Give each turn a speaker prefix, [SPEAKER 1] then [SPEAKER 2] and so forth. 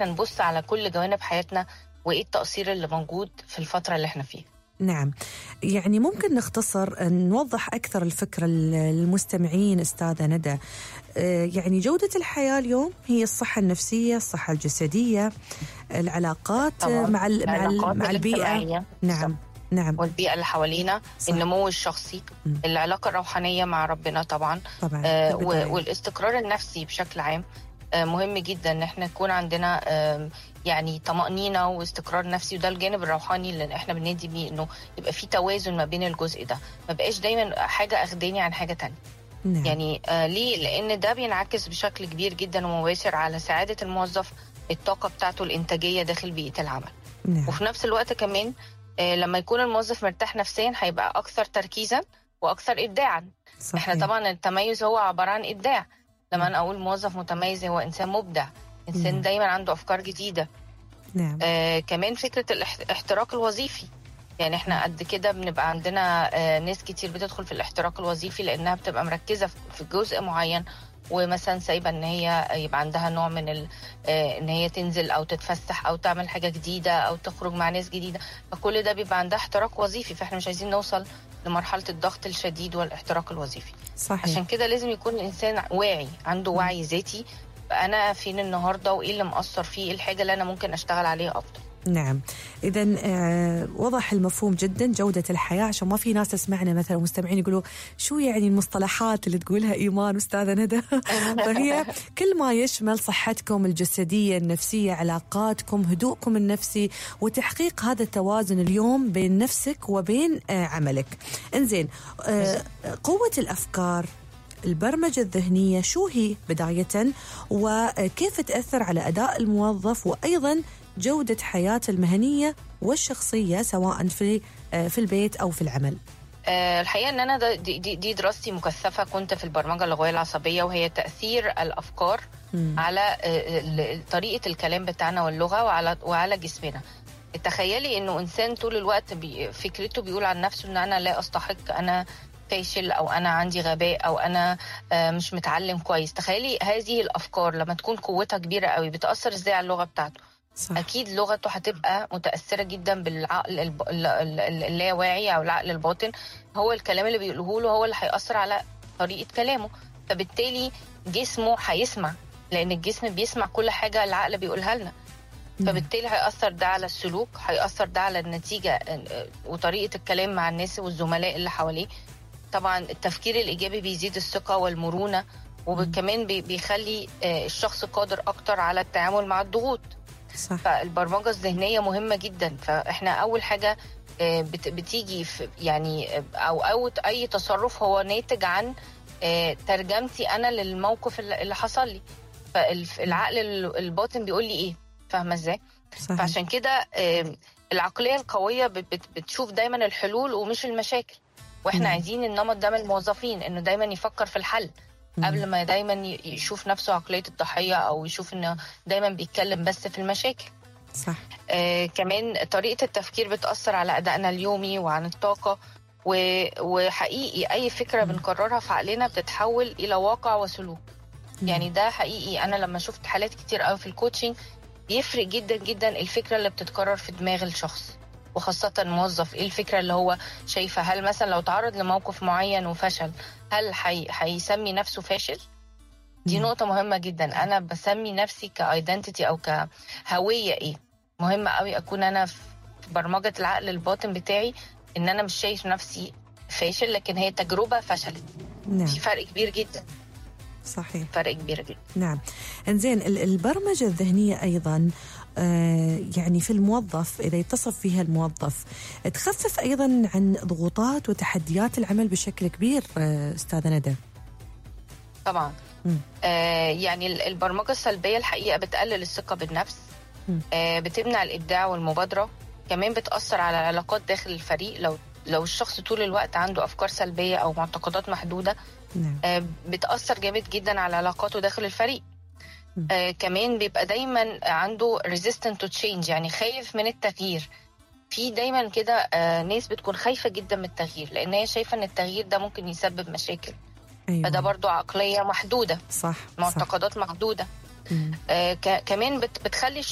[SPEAKER 1] احنا نبص على كل جوانب حياتنا وايه التقصير اللي موجود في الفتره اللي احنا فيها
[SPEAKER 2] نعم يعني ممكن نختصر نوضح أكثر الفكرة للمستمعين أستاذة ندى يعني جودة الحياة اليوم هي الصحة النفسية الصحة الجسدية العلاقات
[SPEAKER 1] طبعاً.
[SPEAKER 2] مع ال مع, ال
[SPEAKER 1] العلاقات
[SPEAKER 2] مع البيئة
[SPEAKER 1] الاجتماعية.
[SPEAKER 2] نعم نعم
[SPEAKER 1] والبيئه اللي حوالينا
[SPEAKER 2] صح.
[SPEAKER 1] النمو الشخصي
[SPEAKER 2] مم.
[SPEAKER 1] العلاقه الروحانيه مع ربنا طبعا
[SPEAKER 2] طبعا
[SPEAKER 1] آه،
[SPEAKER 2] بالبداية.
[SPEAKER 1] و- والاستقرار النفسي بشكل عام آه، مهم جدا ان احنا يكون عندنا آم، يعني طمأنينة واستقرار نفسي وده الجانب الروحاني اللي احنا بندي بيه انه يبقى في توازن ما بين الجزء ده ما بقاش دايما حاجة اخداني عن حاجة تانية
[SPEAKER 2] نعم.
[SPEAKER 1] يعني آه ليه لان ده بينعكس بشكل كبير جدا ومباشر على سعادة الموظف الطاقة بتاعته الإنتاجية داخل بيئة العمل
[SPEAKER 2] نعم.
[SPEAKER 1] وفي نفس الوقت كمان آه لما يكون الموظف مرتاح نفسيا هيبقى أكثر تركيزا وأكثر إبداعا
[SPEAKER 2] صحيح.
[SPEAKER 1] احنا طبعا التميز هو عباره عن ابداع لما انا اقول موظف متميز هو انسان مبدع انسان
[SPEAKER 2] نعم.
[SPEAKER 1] دايما عنده افكار جديده
[SPEAKER 2] نعم
[SPEAKER 1] آه كمان فكره الاحتراق الوظيفي يعني احنا قد كده بنبقى عندنا آه ناس كتير بتدخل في الاحتراق الوظيفي لانها بتبقى مركزه في- في جزء معين ومثلا سايبه ان هي يبقى عندها نوع من ال... آه ان هي تنزل او تتفسح او تعمل حاجه جديده او تخرج مع ناس جديده فكل ده بيبقى عندها احتراق وظيفي فاحنا مش عايزين نوصل لمرحله الضغط الشديد والاحتراق الوظيفي
[SPEAKER 2] صحيح
[SPEAKER 1] عشان كده لازم يكون الانسان واعي عنده وعي ذاتي انا فين النهارده وايه اللي مأثر فيه إيه الحاجه اللي انا ممكن اشتغل عليها افضل
[SPEAKER 2] نعم إذا آه وضح المفهوم جدا جودة الحياة عشان ما في ناس تسمعنا مثلا مستمعين يقولوا شو يعني المصطلحات اللي تقولها إيمان أستاذة ندى فهي كل ما يشمل صحتكم الجسدية النفسية علاقاتكم هدوءكم النفسي وتحقيق هذا التوازن اليوم بين نفسك وبين آه عملك انزين آه قوة الأفكار البرمجة الذهنية شو هي بداية وكيف تأثر على أداء الموظف وأيضا جودة حياته المهنية والشخصية سواء في آه، في البيت أو في العمل
[SPEAKER 1] آه، الحقيقه ان انا ده- دي, دي, دي دراستي مكثفه كنت في البرمجه اللغويه العصبيه وهي تاثير الافكار
[SPEAKER 2] مم.
[SPEAKER 1] على آه، ال- طريقه الكلام بتاعنا واللغه وعلى وعلى جسمنا تخيلي انه انسان طول الوقت بي فكرته بيقول عن نفسه ان انا لا استحق انا فاشل او انا عندي غباء او انا آه، مش متعلم كويس تخيلي هذه الافكار لما تكون قوتها كبيره قوي بتاثر ازاي على اللغه بتاعته
[SPEAKER 2] صح
[SPEAKER 1] اكيد لغته هتبقى متاثره جدا بالعقل الب- ال- ال- ال- اللاواعي او العقل الباطن هو الكلام اللي بيقوله له هو اللي هياثر على طريقه كلامه فبالتالي جسمه هيسمع لان الجسم بيسمع كل حاجه العقل بيقولها لنا فبالتالي هيأثر ده على السلوك هيأثر ده على النتيجة آه، وطريقة الكلام مع الناس والزملاء اللي حواليه طبعا التفكير الإيجابي بيزيد الثقة والمرونة وكمان بي- بيخلي آه، الشخص قادر أكتر على التعامل مع الضغوط
[SPEAKER 2] صح
[SPEAKER 1] فالبرمجة الذهنية مهمة جدا فإحنا أول حاجة آه، بت- بتيجي في يعني آه، أو أو أي تصرف هو ناتج عن آه، ترجمتي أنا للموقف اللي اللي حصل لي فالعقل الباطن بيقول لي إيه فاهمة إزاي؟
[SPEAKER 2] صحيح
[SPEAKER 1] فعشان كده آم، العقليه القويه بت- بت- بتشوف دايما الحلول ومش المشاكل واحنا
[SPEAKER 2] نعم.
[SPEAKER 1] عايزين النمط ده من الموظفين انه دايما يفكر في الحل
[SPEAKER 2] مم.
[SPEAKER 1] قبل ما دايما ي- يشوف نفسه عقليه الضحيه او يشوف انه دايما بيتكلم بس في المشاكل
[SPEAKER 2] صح
[SPEAKER 1] آه كمان طريقه التفكير بتاثر على ادائنا اليومي وعن الطاقه و- وحقيقي اي فكره بنكررها في عقلنا بتتحول الى واقع وسلوك يعني ده حقيقي انا لما شفت حالات كتير قوي في الكوتشنج بيفرق جدا جدا الفكره اللي بتتكرر في دماغ الشخص وخاصة الموظف ايه الفكرة اللي هو شايفها هل مثلا لو تعرض لموقف معين وفشل هل حي... هيسمي نفسه فاشل دي
[SPEAKER 2] نعم.
[SPEAKER 1] نقطة مهمة جدا أنا بسمي نفسي كايدنتيتي أو كهوية إيه مهم قوي أكون أنا في برمجة العقل الباطن بتاعي إن أنا مش شايف نفسي فاشل لكن هي تجربة فشلت
[SPEAKER 2] نعم
[SPEAKER 1] في فرق كبير جدا
[SPEAKER 2] صحيح
[SPEAKER 1] فرق كبير جدا
[SPEAKER 2] نعم انزين ال- البرمجة الذهنية أيضا آه، يعني في الموظف إذا يتصف فيها الموظف تخفف أيضا عن ضغوطات وتحديات العمل بشكل كبير آه، أستاذة ندى
[SPEAKER 1] طبعا
[SPEAKER 2] مم.
[SPEAKER 1] آه يعني ال- البرمجة السلبية الحقيقة بتقلل الثقة بالنفس
[SPEAKER 2] مم.
[SPEAKER 1] آه بتمنع الإبداع والمبادرة كمان بتأثر على العلاقات داخل الفريق لو لو الشخص طول الوقت عنده أفكار سلبية أو معتقدات محدودة
[SPEAKER 2] نعم
[SPEAKER 1] آه بتأثر جامد جدا على علاقاته داخل الفريق
[SPEAKER 2] مم.
[SPEAKER 1] آه كمان بيبقى دايما عنده resistant to change يعني خايف من التغيير في دايما كده آه ناس بتكون خايفة جدا من التغيير لأن هي شايفة إن التغيير ده ممكن يسبب مشاكل
[SPEAKER 2] أيوة.
[SPEAKER 1] فده برضو عقلية محدودة
[SPEAKER 2] صح صح
[SPEAKER 1] معتقدات محدودة
[SPEAKER 2] مم.
[SPEAKER 1] آه ك- كمان بت بتخلي